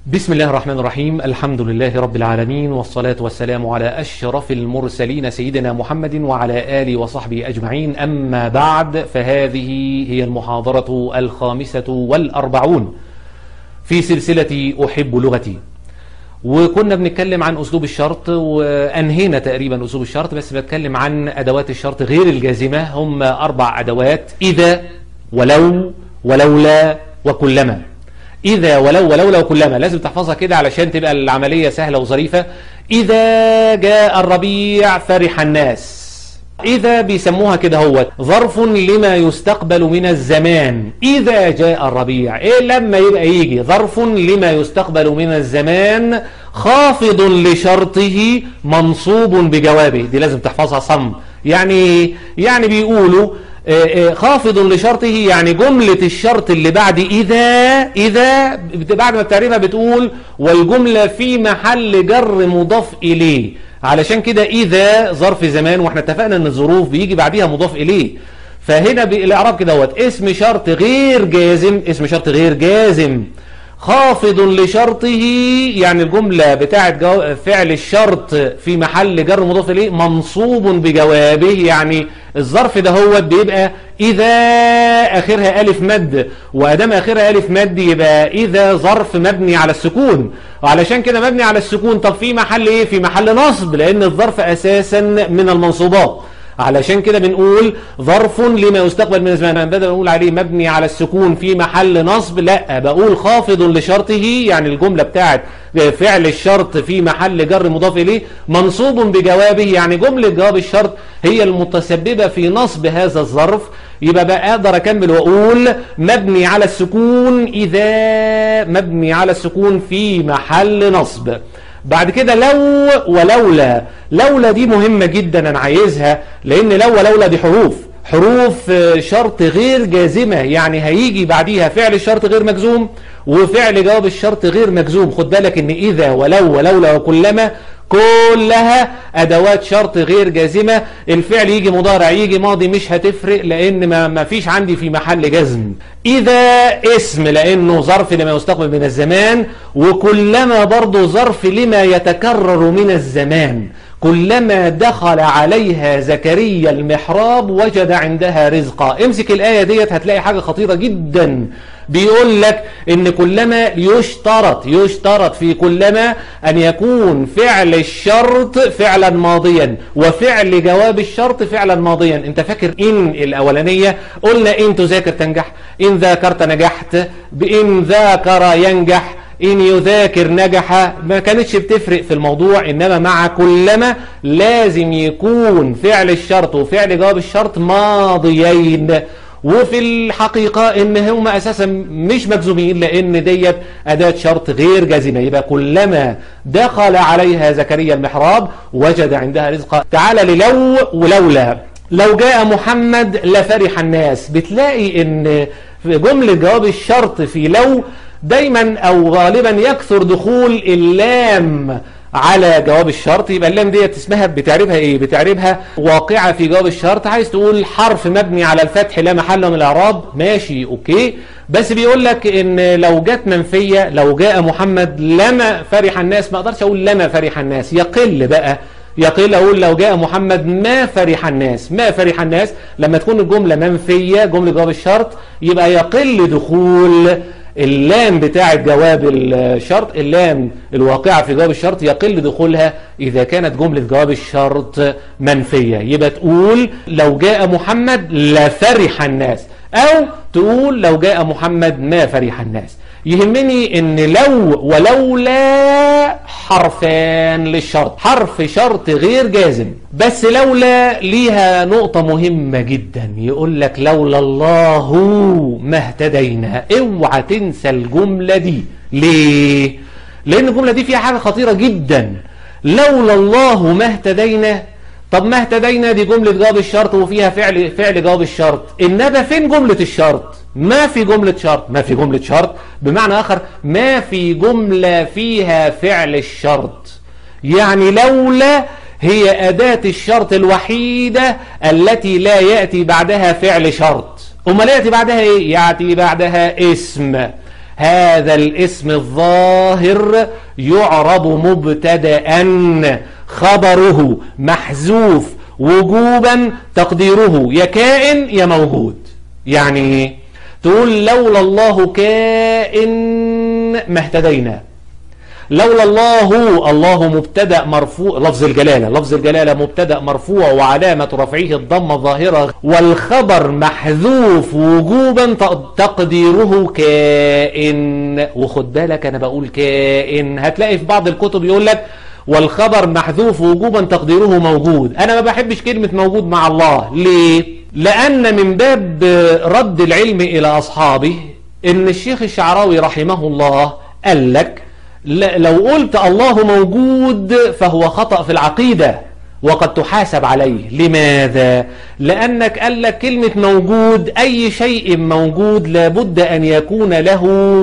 بسم الله الرحمن الرحيم الحمد لله رب العالمين والصلاة والسلام على أشرف المرسلين سيدنا محمد وعلى آله وصحبه أجمعين أما بعد فهذه هي المحاضرة الخامسة والأربعون في سلسلة أحب لغتي وكنا بنتكلم عن أسلوب الشرط وأنهينا تقريبا أسلوب الشرط بس بنتكلم عن أدوات الشرط غير الجازمة هم أربع أدوات إذا ولو ولولا وكلما إذا ولو ولولا وكلما لازم تحفظها كده علشان تبقى العملية سهلة وظريفة إذا جاء الربيع فرح الناس إذا بيسموها كده هو ظرف لما يستقبل من الزمان إذا جاء الربيع إيه لما يبقى يجي ظرف لما يستقبل من الزمان خافض لشرطه منصوب بجوابه دي لازم تحفظها صم يعني يعني بيقولوا خافض لشرطه يعني جملة الشرط اللي بعد إذا إذا بعد ما بتعرفها بتقول والجملة في محل جر مضاف إليه علشان كده إذا ظرف زمان واحنا اتفقنا ان الظروف بيجي بعديها مضاف إليه فهنا الإعراب كده هو اسم شرط غير جازم اسم شرط غير جازم خافض لشرطه يعني الجملة بتاعت فعل الشرط في محل جر مضاف إليه منصوب بجوابه يعني الظرف ده هو بيبقى إذا آخرها ألف مد وأدام آخرها ألف مد يبقى إذا ظرف مبني على السكون وعلشان كده مبني على السكون طب في محل إيه في محل نصب لأن الظرف أساسا من المنصوبات علشان كده بنقول ظرف لما يستقبل من الزمان بدل نقول عليه مبني على السكون في محل نصب لا بقول خافض لشرطه يعني الجملة بتاعت فعل الشرط في محل جر مضاف إليه منصوب بجوابه يعني جملة جواب الشرط هي المتسببة في نصب هذا الظرف يبقى بقى أقدر أكمل وأقول مبني على السكون إذا مبني على السكون في محل نصب بعد كده لو ولولا لولا دي مهمة جدا أنا عايزها لأن لو ولولا دي حروف حروف شرط غير جازمة يعني هيجي بعديها فعل الشرط غير مجزوم وفعل جواب الشرط غير مجزوم خد بالك ان إذا ولو ولولا وكلما كلها أدوات شرط غير جازمة الفعل يجي مضارع يجي ماضي مش هتفرق لأن ما, ما فيش عندي في محل جزم إذا اسم لأنه ظرف لما يستقبل من الزمان وكلما برضه ظرف لما يتكرر من الزمان كلما دخل عليها زكريا المحراب وجد عندها رزقا امسك الآية ديت هتلاقي حاجة خطيرة جدا بيقول لك ان كلما يشترط يشترط في كلما ان يكون فعل الشرط فعلا ماضيا وفعل جواب الشرط فعلا ماضيا انت فاكر ان الاولانية قلنا ان تذاكر تنجح ان ذاكرت نجحت بان ذاكر ينجح إن يذاكر نجح ما كانتش بتفرق في الموضوع إنما مع كلما لازم يكون فعل الشرط وفعل جواب الشرط ماضيين وفي الحقيقة ان هم اساسا مش مجزومين لان ديت اداة شرط غير جازمة يبقى كلما دخل عليها زكريا المحراب وجد عندها رزقا تعال للو ولولا لو جاء محمد لفرح الناس بتلاقي ان في جملة جواب الشرط في لو دايما او غالبا يكثر دخول اللام على جواب الشرط يبقى اللام ديت اسمها بتعريبها ايه بتعريبها واقعة في جواب الشرط عايز تقول حرف مبني على الفتح لا محل من الاعراب ماشي اوكي بس بيقول لك ان لو جت منفية لو جاء محمد لما فرح الناس ما اقدرش اقول لما فرح الناس يقل بقى يقل اقول لو جاء محمد ما فرح الناس ما فرح الناس لما تكون الجملة منفية جملة جواب الشرط يبقى يقل دخول اللام بتاعة جواب الشرط اللام الواقعة في جواب الشرط يقل دخولها إذا كانت جملة جواب الشرط منفية يبقى تقول لو جاء محمد لفرح الناس أو تقول لو جاء محمد ما فرح الناس يهمني ان لو ولولا حرفان للشرط حرف شرط غير جازم بس لولا ليها نقطة مهمة جدا يقول لك لولا الله ما اهتدينا اوعى تنسى الجملة دي ليه لان الجملة دي فيها حاجة خطيرة جدا لولا الله ما اهتدينا طب ما اهتدينا دي جملة جواب الشرط وفيها فعل فعل جواب الشرط انما فين جملة الشرط ما في جملة شرط ما في جملة شرط بمعنى آخر ما في جملة فيها فعل الشرط يعني لولا هي أداة الشرط الوحيدة التي لا يأتي بعدها فعل شرط أما لا يأتي بعدها إيه؟ يأتي بعدها اسم هذا الاسم الظاهر يعرب مبتدأ خبره محذوف وجوبا تقديره يا كائن يا موجود يعني تقول لولا الله كائن ما اهتدينا لولا الله الله مبتدا مرفوع لفظ الجلاله لفظ الجلاله مبتدا مرفوع وعلامه رفعه الضمه الظاهره والخبر محذوف وجوبا تقديره كائن وخد بالك انا بقول كائن هتلاقي في بعض الكتب يقول لك والخبر محذوف وجوبا تقديره موجود انا ما بحبش كلمه موجود مع الله ليه لان من باب رد العلم الى اصحابه ان الشيخ الشعراوي رحمه الله قال لك لو قلت الله موجود فهو خطأ في العقيدة وقد تحاسب عليه لماذا؟ لأنك قال لك كلمة موجود أي شيء موجود لابد أن يكون له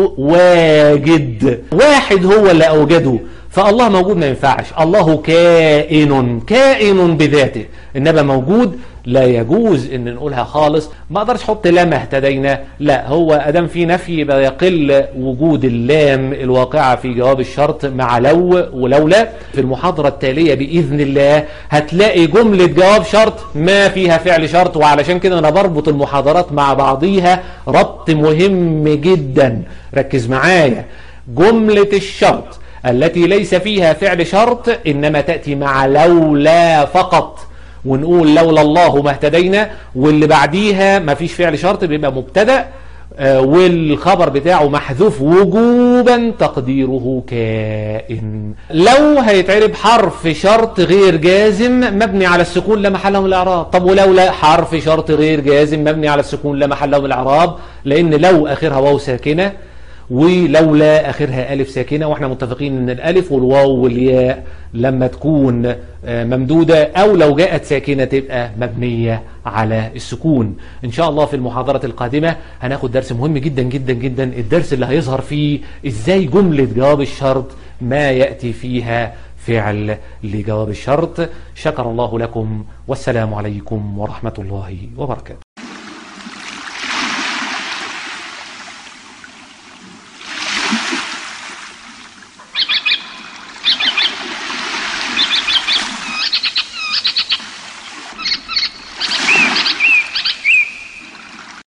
واجد واحد هو اللي أوجده فالله موجود ما ينفعش الله كائن كائن بذاته إنما موجود لا يجوز ان نقولها خالص ما اقدرش احط لام اهتدينا لا هو ادام في نفي يبقى يقل وجود اللام الواقعه في جواب الشرط مع لو ولولا في المحاضره التاليه باذن الله هتلاقي جمله جواب شرط ما فيها فعل شرط وعلشان كده انا بربط المحاضرات مع بعضيها ربط مهم جدا ركز معايا جمله الشرط التي ليس فيها فعل شرط انما تاتي مع لولا فقط ونقول لولا الله ما اهتدينا واللي بعديها ما فيش فعل شرط بيبقى مبتدا والخبر بتاعه محذوف وجوبا تقديره كائن لو هيتعرب حرف شرط غير جازم مبني على السكون لا محل له من الاعراب طب ولولا حرف شرط غير جازم مبني على السكون لا محل له من الاعراب لان لو اخرها واو ساكنه ولولا اخرها الف ساكنه واحنا متفقين ان الالف والواو والياء لما تكون ممدوده او لو جاءت ساكنه تبقى مبنيه على السكون ان شاء الله في المحاضره القادمه هناخد درس مهم جدا جدا جدا الدرس اللي هيظهر فيه ازاي جمله جواب الشرط ما ياتي فيها فعل لجواب الشرط شكر الله لكم والسلام عليكم ورحمه الله وبركاته